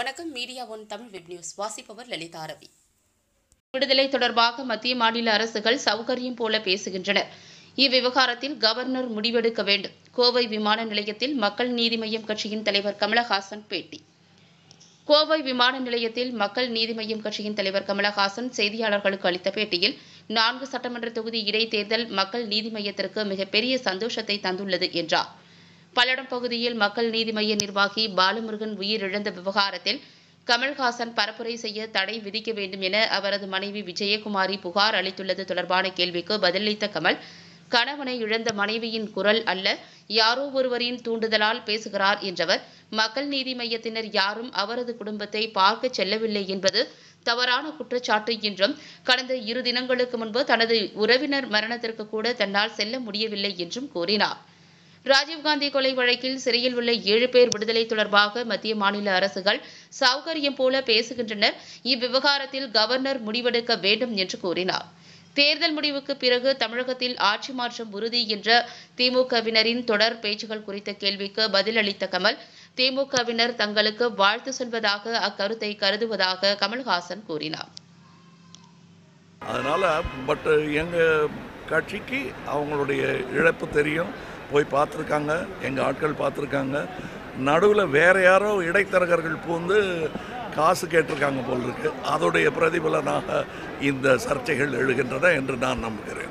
வணக்கம் media one Tamil web news வாசிப்பவர் லலிதா ரவி விடுதலை தொடர்பாக மத்திய மாநில அரசுகள் சௌகரியம் போல பேசுகின்றனர் இவ்விவகாரத்தில் கவர்னர் முடிவெடுக்க வேண்டும் கோவை விமான நிலையத்தில் மக்கள் நீதி மய்யம் கட்சியின் தலைவர் கமலஹாசன் பேட்டி கோவை விமான நிலையத்தில் மக்கள் நீதி மய்யம் கட்சியின் தலைவர் கமலஹாசன் செய்தியாளர்களுக்கு அளித்த பேட்டியில் நான்கு சட்டமன்ற தொகுதி இடைத்தேர்தல் மக்கள் நீதி மய்யத்திற்கு மிகப்பெரிய சந்தோஷத்தை தந்துள்ளது என்றார் பல்லடம் பகுதியில் மக்கள் நீதி மய்ய நிர்வாகி பாலமுருகன் உயிரிழந்த விவகாரத்தில் கமல்ஹாசன் பரப்புரை செய்ய தடை விதிக்க வேண்டும் என அவரது மனைவி விஜயகுமாரி புகார் அளித்துள்ளது தொடர்பான கேள்விக்கு பதிலளித்த கமல் கணவனை இழந்த மனைவியின் குரல் அல்ல யாரோ ஒருவரின் தூண்டுதலால் பேசுகிறார் என்றவர் மக்கள் நீதி மய்யத்தினர் யாரும் அவரது குடும்பத்தை பார்க்க செல்லவில்லை என்பது தவறான குற்றச்சாட்டு என்றும் கடந்த இரு தினங்களுக்கு முன்பு தனது உறவினர் மரணத்திற்கு கூட தன்னால் செல்ல முடியவில்லை என்றும் கூறினார் ராஜீவ்காந்தி கொலை வழக்கில் சிறையில் உள்ள ஏழு பேர் விடுதலை தொடர்பாக மத்திய மாநில அரசுகள் சௌகரியம் போல பேசுகின்றனர் இவ்விவகாரத்தில் கவர்னர் முடிவெடுக்க வேண்டும் என்று கூறினார் தேர்தல் முடிவுக்கு பிறகு தமிழகத்தில் ஆட்சி மாற்றம் உறுதி என்ற திமுகவினரின் தொடர் பேச்சுகள் குறித்த கேள்விக்கு பதிலளித்த கமல் திமுகவினர் தங்களுக்கு வாழ்த்து சொல்வதாக அக்கருத்தை கருதுவதாக கமல்ஹாசன் கூறினார் அதனால் பட் எங்கள் கட்சிக்கு அவங்களுடைய இழப்பு தெரியும் போய் பார்த்துருக்காங்க எங்கள் ஆட்கள் பார்த்துருக்காங்க நடுவில் வேற யாரோ இடைத்தரகர்கள் பூந்து காசு கேட்டிருக்காங்க போல் இருக்கு அதோடைய பிரதிபலனாக இந்த சர்ச்சைகள் எழுகின்றன என்று நான் நம்புகிறேன்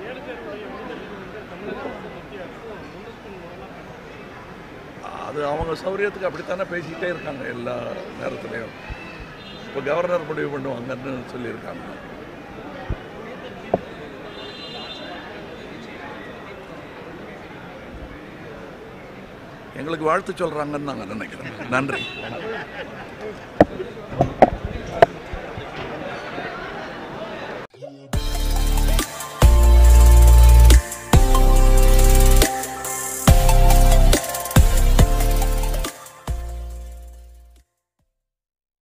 அது அவங்க சௌரியத்துக்கு அப்படித்தானே பேசிக்கிட்டே இருக்காங்க எல்லா நேரத்துலையும் இப்போ கவர்னர் முடிவு பண்ணுவாங்கன்னு சொல்லியிருக்காங்க எங்களுக்கு வாழ்த்து சொல்கிறாங்கன்னு நாங்கள் நினைக்கிறோம் நன்றி